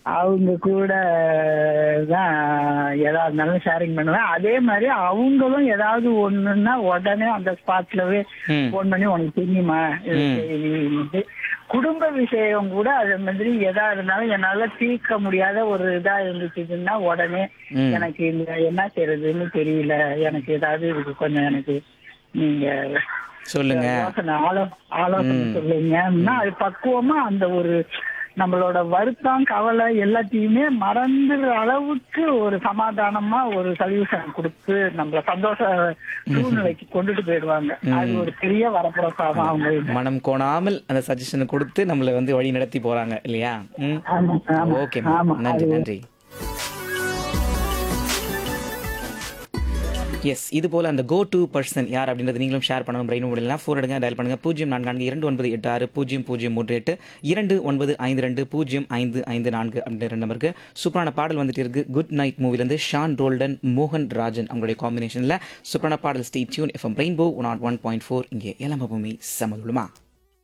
அவங்க கூட தான் எதா இருந்தாலும் ஷேரிங் பண்ணுவேன் அதே மாதிரி அவங்களும் ஏதாவது ஒண்ணுன்னா உடனே அந்த ஸ்பாட்லவே ம். ஃபோன் பண்ணி உனக்கு தெரியுமா இது ம். செய்தி?" குடும்ப விஷயம் கூட அது மாதிரி எதா இருந்தாலும் என்னால தீர்க்க முடியாத ஒரு இதா இருந்துச்சுன்னா உடனே ம். எனக்கு இந்த என்ன செய்யறதுன்னு தெரியல எனக்கு ஏதாவது இதுக்கு கொஞ்சம் எனக்கு நீங்க சொல்லுங்க யோசனை ஆலோ ஆலோசனை ம். சொல்லுங்கன்னா அது பக்குவமா அந்த ஒரு நம்மளோட வருத்தம் கவலை எல்லாத்தையுமே மறந்துற அளவுக்கு ஒரு சமாதானமா ஒரு சொல்யூஷன் கொடுத்து நம்மள சந்தோஷ சூழ்நிலைக்கு கொண்டுட்டு போயிடுவாங்க அது ஒரு பெரிய வரப்பிரசாதம் அவங்க மனம் கோணாமல் அந்த சஜஷனை கொடுத்து நம்மளை வந்து வழி நடத்தி போறாங்க இல்லையா ம் ஆமா ஆமா ஓகே ஆமா நன்றி அது நன்றி எஸ் இது போல அந்த கோ டு பர்சன் யார் அப்படின்றது நீங்களும் ஷேர் பண்ணணும் பிரெயின் முடியலாம் ஃபோன் எடுங்க டயல் பண்ணுங்க பூஜ்ஜியம் நான்கு நான்கு இரண்டு ஒன்பது எட்டு ஆறு பூஜ்ஜியம் பூஜ்ஜியம் மூன்று எட்டு இரண்டு ஒன்பது ஐந்து ரெண்டு பூஜ்ஜியம் ஐந்து ஐந்து நான்கு அப்படின்ற ரெண்டு நம்பருக்கு சூப்பரான பாடல் வந்துட்டு இருக்கு குட் நைட் மூவிலேருந்து ஷான் ரோல்டன் மோகன் ராஜன் அவங்களுடைய காம்பினேஷனில் சூப்பரான பாடல் stay tune FM rainbow one ஆட் ஒன் பாயிண்ட் ஃபோர் இங்கே எல்லாம் பூமி சமதுமா